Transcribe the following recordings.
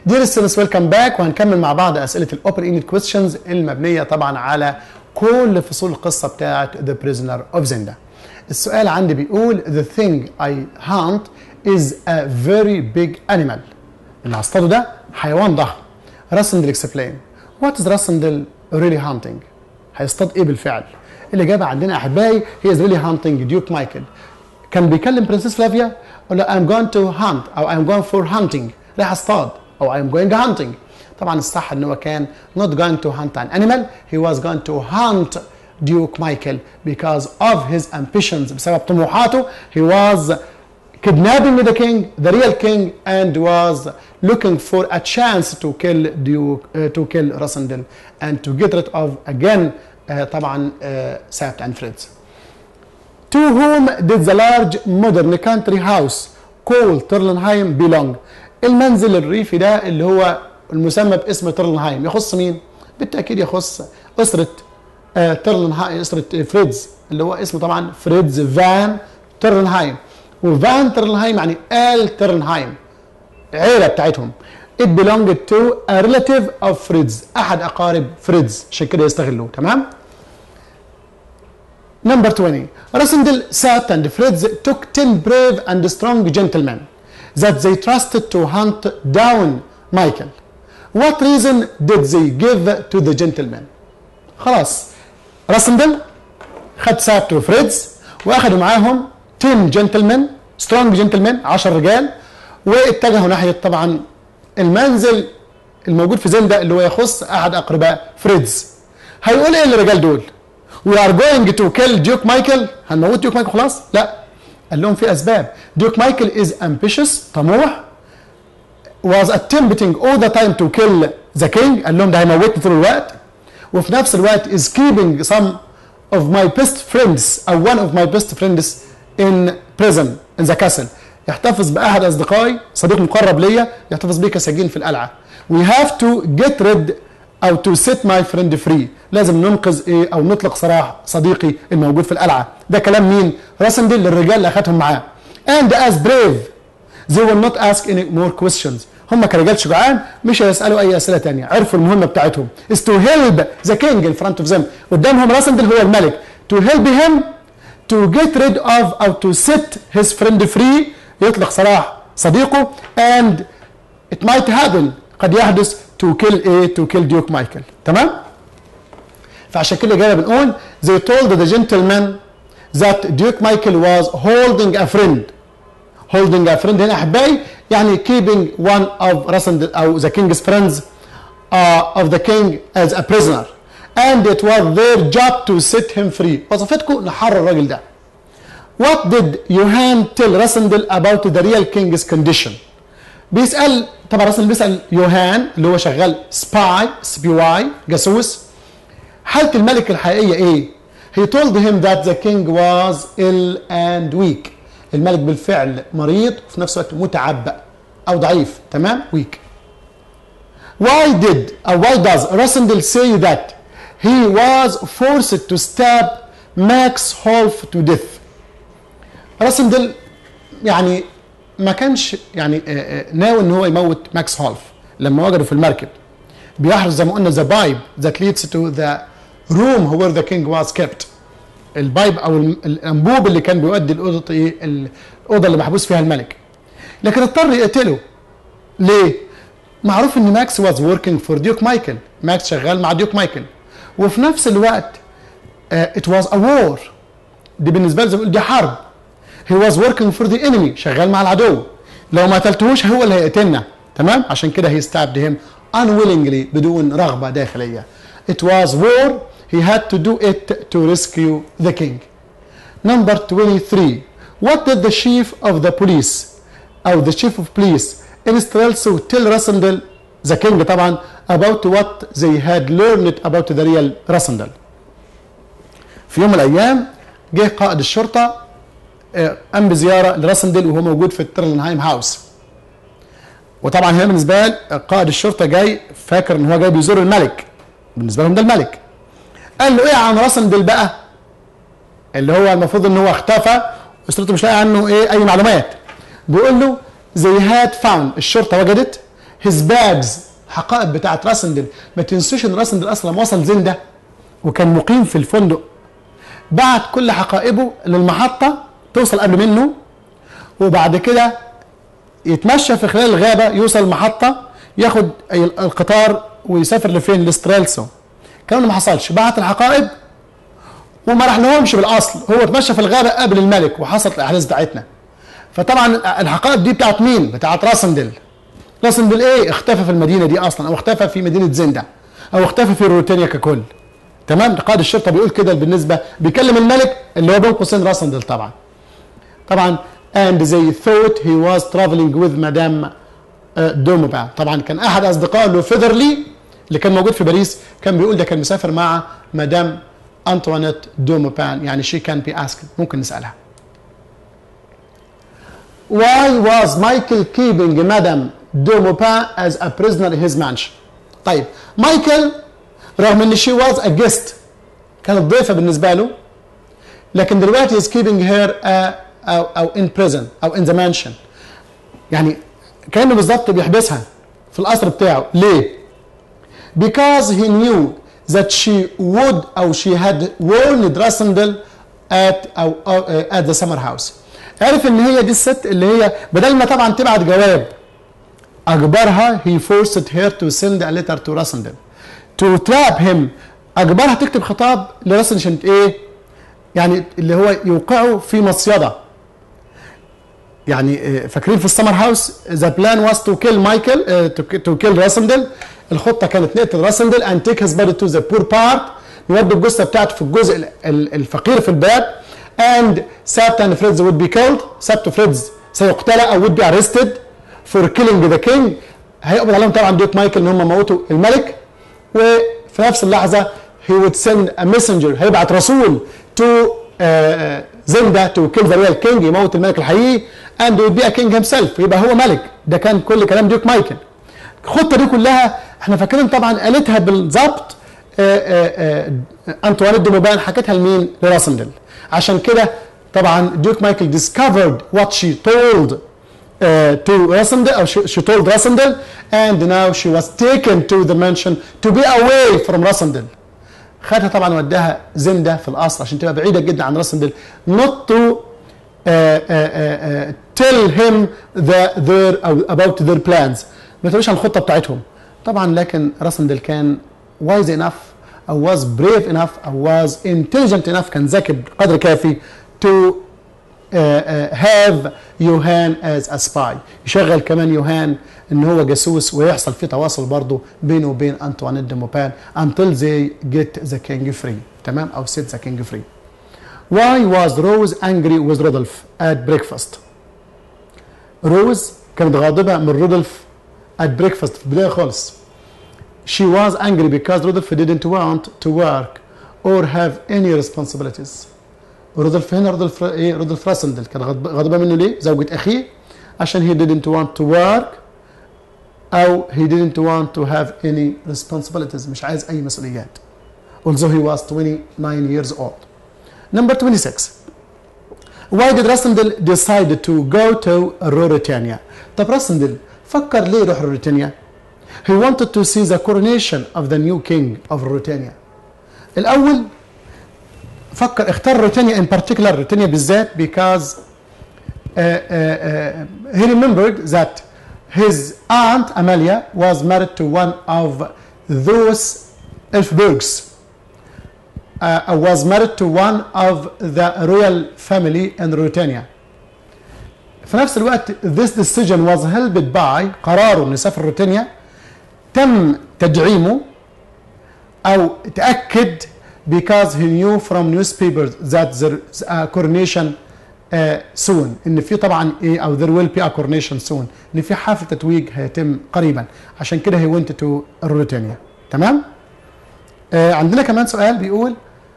دير ستودنتس ويلكم باك وهنكمل مع بعض اسئله الاوبن انجلش كويستشنز المبنيه طبعا على كل فصول القصه بتاعت ذا بريزنر اوف زندا السؤال عندي بيقول the thing I hunt is a very big animal اللي هصطاده ده حيوان ضخم راسندل اكسبلين وات از راسندل really hunting هيصطاد ايه بالفعل الاجابه عندنا احبائي هي is really hunting ديوك مايكل كان بيكلم برنسس فلافيا ولا I'm going to hunt او I'm going for hunting رايح اصطاد او I'm going hunting طبعا الصح ان هو كان not going to hunt an animal he was going to hunt Duke Michael because of his ambitions بسبب طموحاته he was kidnapping the king the real king and was looking for a chance to kill Duke uh, to kill Rossendel and to get rid of again uh, طبعا uh, Sapt and Fritz To whom did the large modern country house called Turlenheim belong? المنزل الريفي ده اللي هو المسمى باسم ترلنهايم يخص مين؟ بالتأكيد يخص أسرة آه ترلنهايم أسرة فريدز اللي هو اسمه طبعا فريدز فان ترلنهايم وفان ترلنهايم يعني آل ترلنهايم عيلة بتاعتهم It belonged to a relative of فريدز أحد أقارب فريدز عشان كده يستغلوه تمام؟ Number 20. Rossendel, Sapt, and Fritz took 10 brave and strong gentlemen that they trusted to hunt down Michael. What reason did they give to the gentlemen? خلاص راسندل خد سابت وفريدز واخدوا معاهم 10 جنتلمان سترونج جنتلمان 10 رجال واتجهوا ناحيه طبعا المنزل الموجود في زندا اللي هو يخص احد اقرباء فريدز هيقول ايه الرجال دول؟ we are going to kill ديوك مايكل هنموت ديوك مايكل خلاص لا قال لهم في اسباب ديوك مايكل is ambitious طموح was attempting all the time to kill the king قال لهم ده هيموتني طول الوقت وفي نفس الوقت is keeping some of my best friends او one of my best friends in prison in the castle يحتفظ باحد اصدقائي صديق مقرب ليا يحتفظ بيه كسجين في القلعه we have to get rid او to set my friend free لازم ننقذ ايه او نطلق سراح صديقي الموجود في القلعه ده كلام مين راسندل للرجال اللي اخدهم معاه and as brave they will not ask any more questions هم كرجال شجعان مش هيسالوا اي اسئله تانية عرفوا المهمه بتاعتهم is to help the king in front of them قدامهم راسندل هو الملك to help him to get rid of او to set his friend free يطلق سراح صديقه and it might happen قد يحدث to kill ايه to kill ديوك مايكل تمام فعشان كده جاي بنقول they told the gentleman that Duke Michael was holding a friend holding a friend هنا احبائي يعني keeping one of Rassendel او the king's friends uh, of the king as a prisoner and it was their job to set him free وظيفتكم نحرر الراجل ده what did Johann tell Rassendel about the real king's condition بيسأل طبعا راسل بيسأل يوهان اللي هو شغال سباي سبي واي جاسوس حالة الملك الحقيقية ايه؟ He told him that the king was ill and weak. الملك بالفعل مريض وفي نفس الوقت متعبأ أو ضعيف تمام؟ weak. Why did or why does Rossendel say that he was forced to stab Max Holf to death? راسندل يعني ما كانش يعني ناوي ان هو يموت ماكس هولف لما وجدوا في المركب بيحرز زي ما قلنا ذا بايب ذات ليدز تو ذا روم وير ذا كينج واز كيبت البايب او الانبوب اللي كان بيؤدي الاوضه ايه الاوضه اللي محبوس فيها الملك لكن اضطر يقتله ليه؟ معروف ان ماكس واز وركينج فور ديوك مايكل ماكس شغال مع ديوك مايكل وفي نفس الوقت ات واز ا وور دي بالنسبه لي زي دي حرب he was working for the enemy شغال مع العدو لو ما قتلتهوش هو اللي هيقتلنا تمام عشان كده he stabbed him unwillingly بدون رغبة داخلية it was war he had to do it to rescue the king number 23 what did the chief of the police أو the chief of police instructs to tell Rassendel the king طبعا about what they had learned about the real Rassendel في يوم من الأيام جه قائد الشرطة قام بزياره لراسندل وهو موجود في الترلنهايم هاوس وطبعا هنا بالنسبه لي قائد الشرطه جاي فاكر ان هو جاي بيزور الملك بالنسبه لهم ده الملك قال له ايه عن راسندل بقى اللي هو المفروض ان هو اختفى اسرته مش لاقي عنه ايه اي معلومات بيقول له زي هاد فاوند الشرطه وجدت his bags حقائب بتاعت راسندل ما تنسوش ان راسندل اصلا وصل زنده وكان مقيم في الفندق بعت كل حقائبه للمحطه توصل قبل منه وبعد كده يتمشى في خلال الغابه يوصل المحطه ياخد القطار ويسافر لفين لسترالسو الكلام ده ما حصلش بعت الحقائب وما راح لهمش بالاصل هو اتمشى في الغابه قبل الملك وحصلت الاحداث بتاعتنا فطبعا الحقائب دي بتاعت مين؟ بتاعت راسندل راسندل ايه؟ اختفى في المدينه دي اصلا او اختفى في مدينه زندا او اختفى في روتينيا ككل تمام قائد الشرطه بيقول كده بالنسبه بيكلم الملك اللي هو بين قوسين راسندل طبعا طبعا and they thought he was traveling with madame دوموبان طبعا كان احد اصدقائه اللي فيذرلي اللي كان موجود في باريس كان بيقول ده كان مسافر مع مدام انطوانيت دوموبان يعني شي كان بي اسك ممكن نسالها Why was Michael keeping Madame de Maupin as a prisoner in his mansion? طيب مايكل رغم ان she was a guest كانت ضيفة بالنسبة له لكن دلوقتي is keeping her uh, أو, أو in prison أو in the mansion يعني كأنه بالظبط بيحبسها في القصر بتاعه ليه؟ Because he knew that she would أو she had warned Rassendel at أو, أو uh, at the summer house عرف ان هي دي الست اللي هي بدل ما طبعا تبعت جواب اجبرها he forced her to send a letter to Rassendel to trap him اجبرها تكتب خطاب لراسندل عشان ايه يعني اللي هو يوقعه في مصيده يعني فاكرين في السمر هاوس ذا بلان واز تو كيل مايكل تو كيل راسندل الخطه كانت نقتل راسندل اند تيك هيز بادي تو ذا بور بارت نودي الجثه بتاعته في الجزء الفقير في الباب and Sabt and Fritz would be killed Sabt وفريدز سيقتل او would be arrested for killing the king هيقبض عليهم طبعا دوك مايكل ان هم موتوا الملك وفي نفس اللحظه he would send a messenger هيبعت رسول to uh, زندا to kill the real king يموت الملك الحقيقي and would be a king himself يبقى هو ملك ده كان كل كلام ديوك مايكل الخطه دي كلها احنا فاكرين طبعا قالتها بالظبط انطوانيت دوموبان حكتها لمين؟ لراسندل عشان كده طبعا ديوك مايكل discovered what she told uh, to Rassendel or she, she told Rassendel and now she was taken to the mansion to be away from Rassendel خدها طبعا وداها زندا في القصر عشان تبقى بعيده جدا عن راسندل not to uh, uh, uh, tell him the, their about their plans ما تقولش عن الخطه بتاعتهم طبعا لكن راسندل كان wise enough او was brave enough او was intelligent enough كان ذكي بقدر كافي to uh, uh, have يوهان as a spy يشغل كمان يوهان ان هو جاسوس ويحصل في تواصل برضه بينه وبين انطوانيت دي موبان until they get the king free تمام او set the king free why was Rose angry with Rudolph at breakfast روز كانت غاضبة من رودولف at breakfast في البداية خالص she was angry because Rudolph didn't want to work or have any responsibilities رودولف هنا رودولف ايه رودولف راسندل كان غاضبة منه ليه زوجة أخيه عشان he didn't want to work أو he didn't want to have any responsibilities مش عايز أي مسؤوليات although he was 29 years old number 26 why did راسندل decide to go to Ruritania طب راسندل فكر ليه يروح روريتانيا he wanted to see the coronation of the new king of Ruritania الأول فكر اختار روتينيا in particular روتينيا بالذات because uh, uh, uh, he remembered that his aunt Amalia was married to one of those Elfbergs uh, was married to one of the royal family in Ruritania في نفس الوقت this decision was helped by قراره انه يسافر روتينيا تم تدعيمه او تاكد because he knew from newspapers that there's a coronation uh, soon ان في طبعا ايه او there will be a coronation soon ان في حفل تتويج هيتم قريبا عشان كده he went to روتينيا تمام آه عندنا كمان سؤال بيقول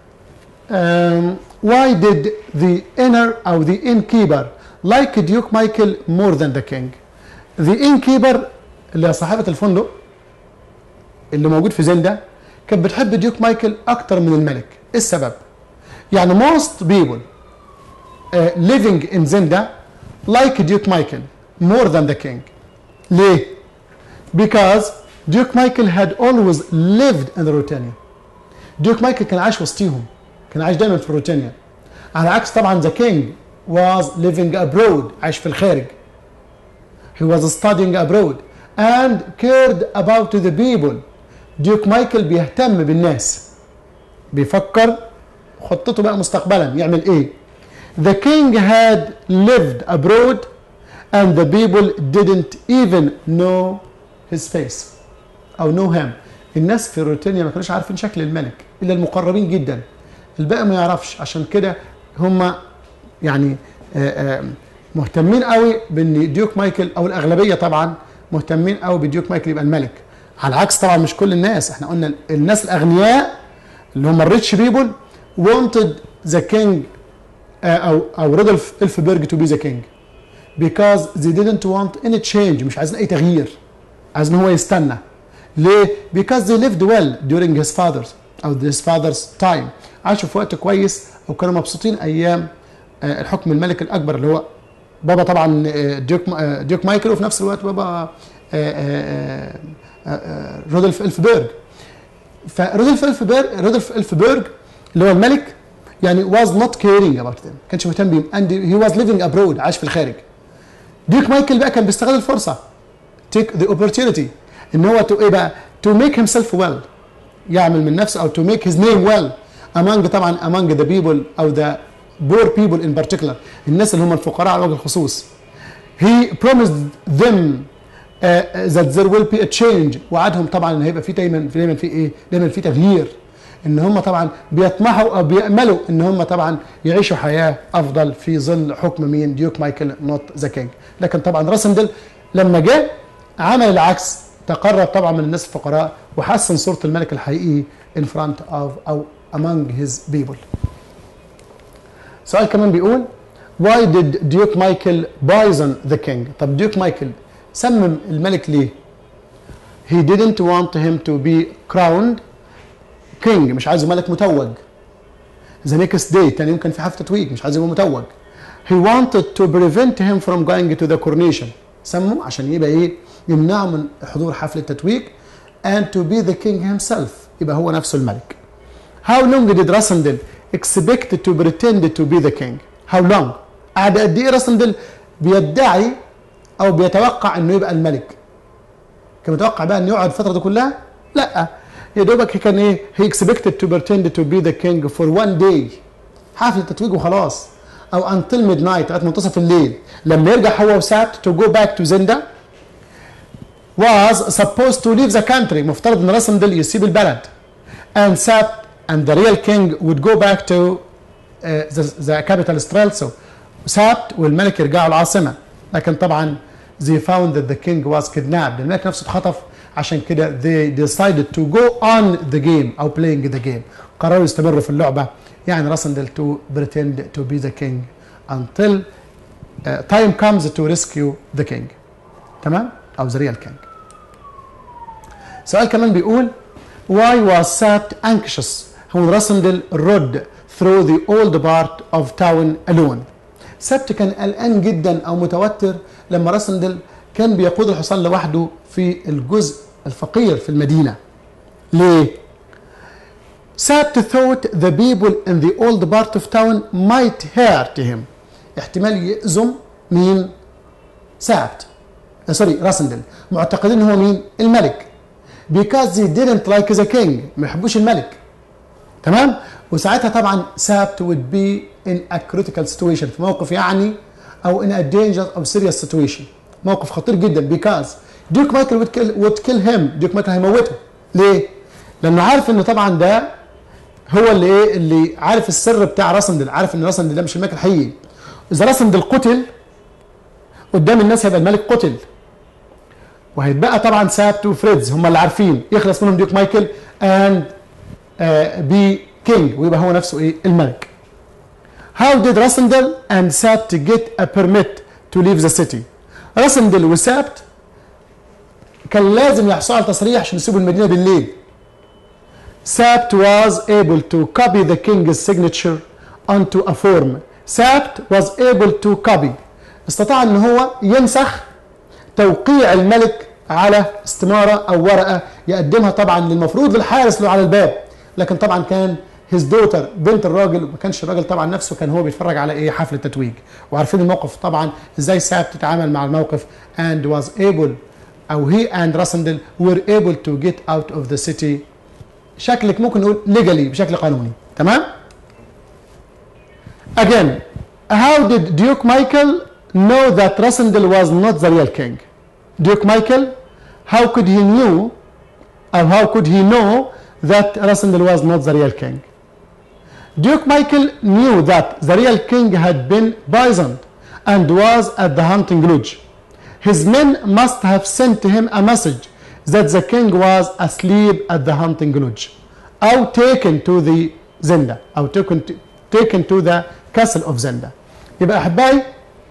um, why did the inner او the innkeeper like Duke Michael more than the king the innkeeper اللي هي صاحبة الفندق اللي موجود في زندا كانت بتحب ديوك مايكل اكتر من الملك ايه السبب يعني most people uh, living in زندا like ديوك مايكل more than the king ليه because Duke Michael had always lived in Ruritania ديوك مايكل كان عايش وسطيهم كان عايش دايما في روتينيا على عكس طبعا ذا كينج was living abroad عايش في الخارج he was studying abroad and cared about the people ديوك مايكل بيهتم بالناس بيفكر خطته بقى مستقبلا يعمل ايه the king had lived abroad and the people didn't even know his face او know him الناس في روتينيا ما كانوش عارفين شكل الملك الا المقربين جدا الباقي ما يعرفش عشان كده هم يعني آآ آآ مهتمين قوي بان ديوك مايكل او الاغلبيه طبعا مهتمين قوي بديوك مايكل يبقى الملك على العكس طبعا مش كل الناس احنا قلنا الناس الاغنياء اللي هم الريتش بيبل wanted ذا كينج او او رودولف الفبرج تو بي ذا كينج because they didn't want any change مش عايزين اي تغيير عايزين هو يستنى ليه؟ because they lived well during his father's او his father's time عاشوا في وقت كويس وكانوا مبسوطين ايام الحكم الملك الاكبر اللي هو بابا طبعا ديوك ديوك مايكل وفي نفس الوقت بابا رودولف الفبرج فرودولف الفبرج رودولف الفبرج اللي هو الملك يعني was not caring about them كانش مهتم بيهم and he was living abroad عاش في الخارج ديوك مايكل بقى كان بيستغل الفرصه take the opportunity ان هو تو ايه بقى to make himself well يعمل من نفسه او to make his name well among طبعا among the people او the poor people in particular الناس اللي هم الفقراء على وجه الخصوص he promised them uh, that there will be a change وعدهم طبعا ان هيبقى في دايما في دايما في ايه دايما في تغيير ان هم طبعا بيطمحوا او بياملوا ان هم طبعا يعيشوا حياه افضل في ظل حكم مين ديوك مايكل نوت ذا كينج لكن طبعا راسندل لما جه عمل العكس تقرب طبعا من الناس الفقراء وحسن صورة الملك الحقيقي in front of أو among his people. سؤال كمان بيقول why did Duke Michael poison the king؟ طب ديوك مايكل سمم الملك ليه؟ he didn't want him to be crowned king مش عايزه ملك متوج. the next day تاني يوم كان في حفلة تتويج مش عايزه يبقى متوج. he wanted to prevent him from going to the coronation. سمه عشان يبقى ايه؟ يمنعه من حضور حفل التتويج and to be the king himself يبقى هو نفسه الملك. How long did Rassendel expect to pretend to be the king? How long? قعد قد ايه راسندل بيدعي او بيتوقع انه يبقى الملك؟ كان متوقع بقى انه يقعد الفتره دي كلها؟ لا يا دوبك كان ايه؟ he expected to pretend to be the king for one day حفل التتويج وخلاص او until midnight لغايه منتصف الليل لما يرجع هو وسات to go back to Zenda was supposed to leave the country مفترض ان راسندل يسيب البلد and sat and the real king would go back to uh, the, the capital Strelso سات والملك يرجعوا العاصمه لكن طبعا they found that the king was kidnapped الملك نفسه اتخطف عشان كده they decided to go on the game او playing the game قرروا يستمروا في اللعبه يعني راسندل to pretend to be the king until uh, time comes to rescue the king تمام او the real king سؤال كمان بيقول why was Sat anxious when Rassendel rode through the old part of town alone سبت كان قلقان جدا او متوتر لما راسندل كان بيقود الحصان لوحده في الجزء الفقير في المدينه ليه Sabt thought the people in the old part of town might hurt him احتمال يأذم مين سابت سوري راسندل معتقدين هو مين الملك because they didn't like the king ما يحبوش الملك تمام وساعتها طبعا سابت would be in a critical situation في موقف يعني او in a dangerous or serious situation موقف خطير جدا because ديوك مايكل would kill, would kill him ديوك مايكل هيموته ليه؟ لانه عارف ان طبعا ده هو اللي ايه اللي عارف السر بتاع راسندل عارف ان راسندل ده مش الملك الحقيقي اذا راسندل قتل قدام الناس هيبقى الملك قتل وهيتبقى طبعا سابت وفريدز هم اللي عارفين يخلص منهم ديوك مايكل اند بي كينج ويبقى هو نفسه ايه الملك How did Rassendel and Sabt get a permit to leave the city? راسندل وسابت كان لازم يحصلوا على تصريح عشان يسيبوا المدينه بالليل. Sabt was able to copy the king's signature onto a form. Sabt was able to copy استطاع ان هو ينسخ توقيع الملك على استماره او ورقه يقدمها طبعا للمفروض للحارس له على الباب لكن طبعا كان هيز دوتر بنت الراجل وما كانش الراجل طبعا نفسه كان هو بيتفرج على ايه حفل التتويج وعارفين الموقف طبعا ازاي ساب تتعامل مع الموقف and was able او he and راسندل were able to get out of the city شكلك ممكن نقول legally بشكل قانوني تمام again how did Duke Michael know that Rassendel was not the real king Duke Michael how could he knew or how could he know that Rassendel was not the real king Duke Michael knew that the real king had been poisoned and was at the hunting lodge. His men must have sent him a message that the king was asleep at the hunting lodge أو taken to the Zenda أو taken to, taken to the castle of Zenda. يبقى أحبائي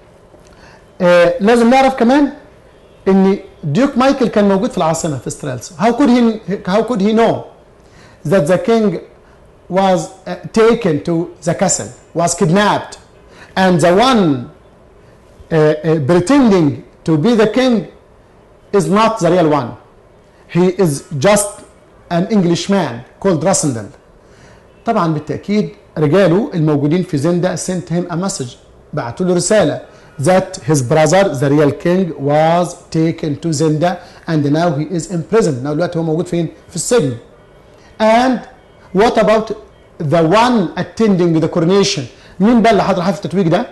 آه لازم نعرف كمان ان ديوك مايكل كان موجود في العاصمه في سترالس how could he how could he know that the king was uh, taken to the castle was kidnapped and the one uh, uh, pretending to be the king is not the real one he is just an Englishman called Rassendel طبعا بالتأكيد رجاله الموجودين في زندا sent him a message بعتوا له رسالة that his brother the real king was taken to Zenda and now he is in prison now دلوقتي هو موجود فين في السجن and what about the one attending the coronation مين بقى اللي حضر حفل التتويج ده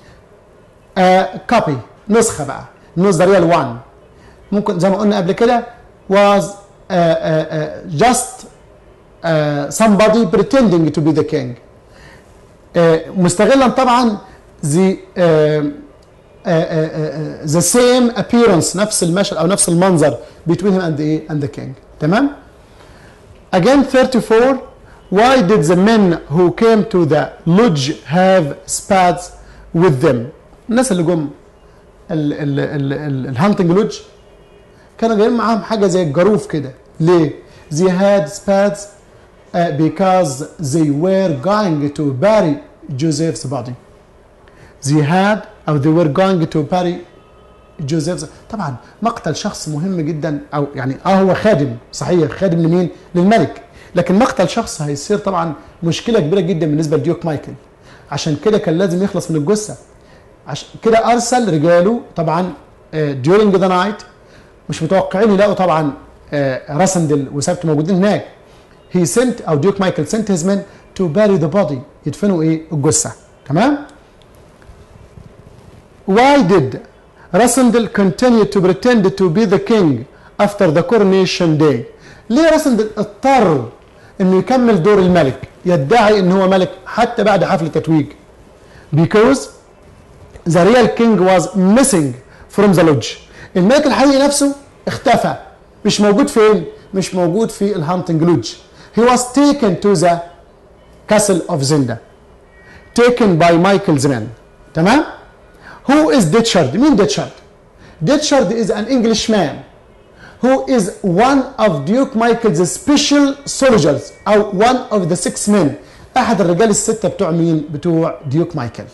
uh, copy نسخة بقى not the real one ممكن زي ما قلنا قبل كده was uh, uh, uh, just uh, somebody pretending to be the king uh, مستغلا طبعا the uh, uh, uh, the same appearance نفس المشهد او نفس المنظر between him and the and the king تمام again 34 why did the men who came to the lodge have spads with them الناس اللي جم الهانتنج لودج كانوا جايين معاهم حاجه زي الجاروف كده ليه they had spads uh, because they were going to bury Joseph's body they had او they were going to bury Joseph's طبعا مقتل شخص مهم جدا او يعني اه هو خادم صحيح خادم لمين للملك لكن مقتل شخص هيصير طبعا مشكله كبيره جدا بالنسبه لديوك مايكل عشان كده كان لازم يخلص من الجثه عشان كده ارسل رجاله طبعا during the night مش متوقعين يلاقوا طبعا راسندل وسابته موجودين هناك he sent او ديوك مايكل sent his men to bury the body يدفنوا ايه الجثه تمام why did راسندل continue to pretend to be the king after the coronation day ليه راسندل اضطر انه يكمل دور الملك يدعي ان هو ملك حتى بعد حفل التتويج because the real king was missing from the lodge الملك الحقيقي نفسه اختفى مش موجود فين مش موجود في الهانتنج لودج he was taken to the castle of Zenda taken by Michael's men تمام who is Ditchard مين Ditchard Ditchard is an Englishman who is one of Duke Michael's special soldiers أو one of the six men أحد الرجال الستة بتوع مين بتوع ديوك مايكل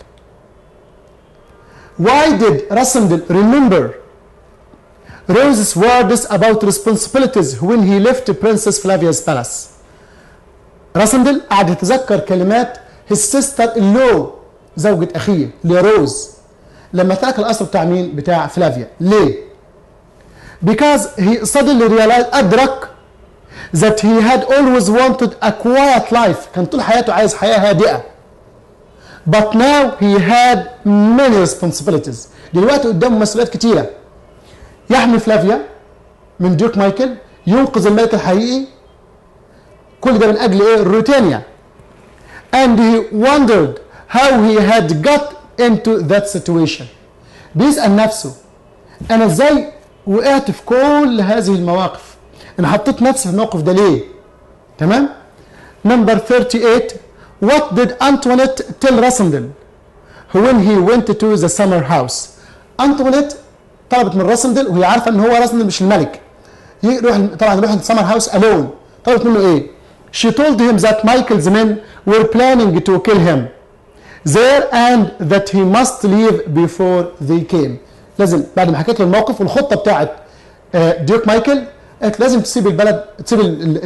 Why did Rassendel remember Rose's words about responsibilities when he left Princess Flavia's palace? راسندل قعد يتذكر كلمات his sister اللو زوجة أخيه لروز لما ترك القصر بتاع مين؟ بتاع فلافيا ليه؟ because he suddenly realized أدرك that he had always wanted a quiet life كان طول حياته عايز حياة هادئة but now he had many responsibilities دلوقتي قدامه مسؤوليات كتيرة يحمي فلافيا من ديوك مايكل ينقذ الملك الحقيقي كل ده من اجل ايه روتينيا and he wondered how he had got into that situation بيسأل نفسه انا ازاي وقعت في كل هذه المواقف انا حطيت نفسي في الموقف ده ليه تمام number 38 what did Antoinette tell Rassendel when he went to the summer house أنطونيت طلبت من راسندل وهي عارفه ان هو راسندل مش الملك يروح طبعا يروح السمر هاوس الون طلبت منه ايه she told him that Michael's men were planning to kill him there and that he must leave before they came لازم بعد ما حكيت له الموقف والخطه بتاعت آه، ديوك مايكل قالت لازم تسيب البلد تسيب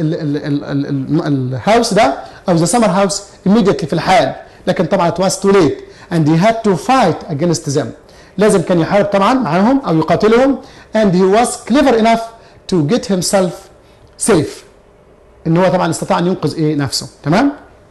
الهاوس ده او ذا سمر هاوس immediately في الحال لكن طبعا it was too late and he had to fight against them لازم كان يحارب طبعا معاهم او يقاتلهم and he was clever enough to get himself safe ان هو طبعا استطاع ان ينقذ ايه نفسه تمام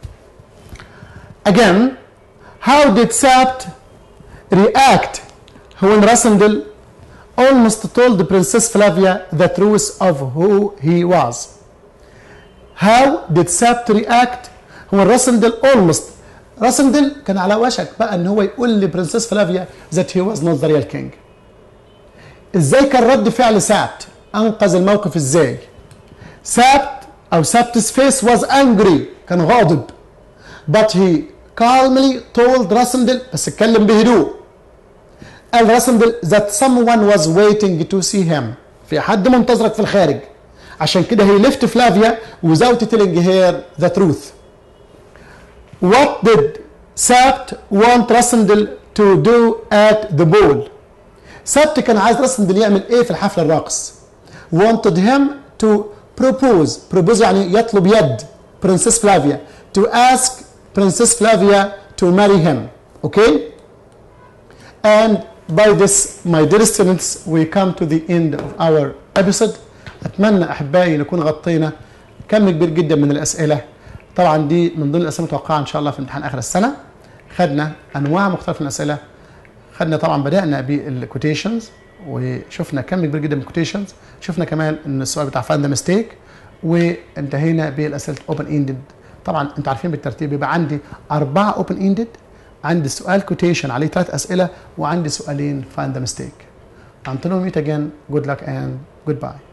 again how did Sabt react when Rassendel almost told Princess Flavia the truth of who he was how did Sabt react when Rassendel almost راسندل كان على وشك بقى ان هو يقول لبرنسس فلافيا that he was not the real king ازاي كان رد فعل سابت انقذ الموقف ازاي سابت او سابت's face was angry كان غاضب but he calmly told راسندل بس اتكلم بهدوء قال راسندل that someone was waiting to see him في حد منتظرك في الخارج عشان كده he left فلافيا without telling her the truth What did Sabt want Rassendel to do at the ball? سابت كان عايز راسندل يعمل ايه في الحفل الراقص wanted him to propose propose يعني يطلب يد Princess Flavia to ask Princess Flavia to marry him okay and by this my dear students we come to the end of our episode اتمنى احبائي نكون غطينا كم كبير جدا من الاسئله طبعا دي من ضمن الاسئله المتوقعه ان شاء الله في امتحان اخر السنه خدنا انواع مختلفه من الاسئله خدنا طبعا بدانا بالكوتيشنز وشفنا كم كبير جدا من الكوتيشنز شفنا كمان ان السؤال بتاع فاند ميستيك وانتهينا بالاسئله اوبن اندد طبعا انتوا عارفين بالترتيب بيبقى عندي اربعه اوبن اندد عندي سؤال كوتيشن عليه ثلاث اسئله وعندي سؤالين فاند ميستيك until we meet again good luck and goodbye